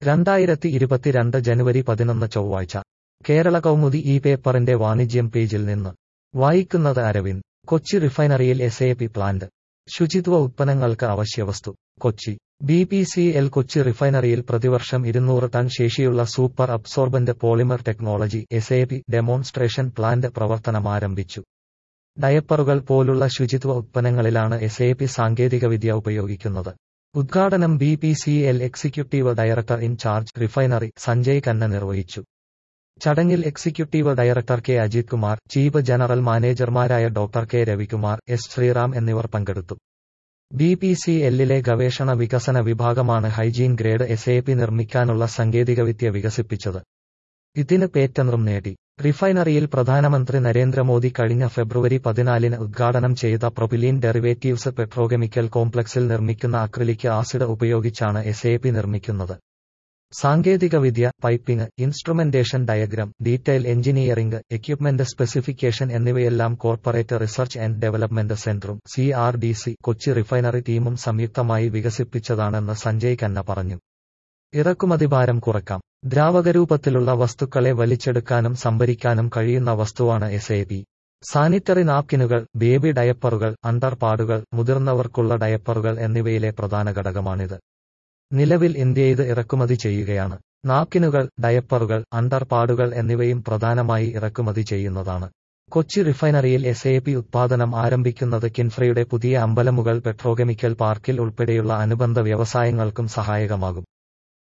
രണ്ടായിരത്തി ഇരുപത്തിരണ്ട് ജനുവരി പതിനൊന്ന് ചൊവ്വാഴ്ച കേരള കൗമുദി ഈ പേപ്പറിന്റെ വാണിജ്യം പേജിൽ നിന്ന് വായിക്കുന്നത് അരവിന്ദ് കൊച്ചി റിഫൈനറിയിൽ എസ് എ പി പ്ലാന്റ് ശുചിത്വ ഉത്പന്നങ്ങൾക്ക് അവശ്യവസ്തു Kochi B P C L Kochi റിഫൈനറിയിൽ പ്രതിവർഷം ഇരുന്നൂറ് ടൺ ശേഷിയുള്ള super absorbent polymer technology S A P demonstration plant പ്രവർത്തനമാരംഭിച്ചു ഡയപ്പറുകൾ പോലുള്ള ശുചിത്വ ഉത്പന്നങ്ങളിലാണ് എസ് എ പി സാങ്കേതികവിദ്യ ഉപയോഗിക്കുന്നത് ഉദ്ഘാടനം B P C L executive director in charge refinery Sanjay Khanna നിർവഹിച്ചു ചടങ്ങിൽ executive director K Ajith Kumar chief general മാനേജർമാരായ doctor K Ravikumar S Sriram എന്നിവർ പങ്കെടുത്തു ബി പി സി എല്ലിലെ ഗവേഷണ വികസന വിഭാഗമാണ് hygiene grade S A P നിർമ്മിക്കാനുള്ള സാങ്കേതികവിദ്യ വികസിപ്പിച്ചത് ഇതിന് പേറ്റന്റും നേടി റിഫൈനറിയിൽ പ്രധാനമന്ത്രി നരേന്ദ്രമോദി കഴിഞ്ഞ ഫെബ്രുവരി പതിനാലിന് ഉദ്ഘാടനം ചെയ്ത പ്രൊപിലീൻ ഡെറിവേറ്റീവ്സ് പെട്രോകെമിക്കൽ കോംപ്ലക്സിൽ നിർമ്മിക്കുന്ന അക്രിലിക് ആസിഡ് ഉപയോഗിച്ചാണ് എസ് എ പി നിർമ്മിക്കുന്നത് സാങ്കേതികവിദ്യ piping instrumentation diagram detail engineering equipment specification എന്നിവയെല്ലാം കോർപ്പറേറ്റ് റിസർച്ച് ആൻഡ് ഡെവലപ്മെന്റ് സെന്ററും C R D C Kochi refinery ടീമും സംയുക്തമായി വികസിപ്പിച്ചതാണെന്ന് സഞ്ജയ് ഖന്ന പറഞ്ഞു ഇറക്കുമതി ഭാരം കുറക്കാം ദ്രാവകരൂപത്തിലുള്ള വസ്തുക്കളെ വലിച്ചെടുക്കാനും സംഭരിക്കാനും കഴിയുന്ന വസ്തുവാണ് എസ് എ പി സാനിറ്ററി നാപ്കിനുകൾ ബേബി ഡയപ്പറുകൾ അണ്ടർപാടുകൾ മുതിർന്നവർക്കുള്ള ഡയപ്പറുകൾ എന്നിവയിലെ പ്രധാന ഘടകമാണിത് നിലവിൽ ഇന്ത്യ ഇത് ഇറക്കുമതി ചെയ്യുകയാണ് നാപ്കിനുകൾ ഡയപ്പറുകൾ അണ്ടർപാടുകൾ എന്നിവയും പ്രധാനമായി ഇറക്കുമതി ചെയ്യുന്നതാണ് കൊച്ചി റിഫൈനറിയിൽ എസ് എ പി ഉത്പാദനം ആരംഭിക്കുന്നത് കിൻഫ്രയുടെ പുതിയ അമ്പലമുകൾ പെട്രോകെമിക്കൽ പാർക്കിൽ ഉൾപ്പെടെയുള്ള അനുബന്ധ വ്യവസായങ്ങൾക്കും സഹായകമാകും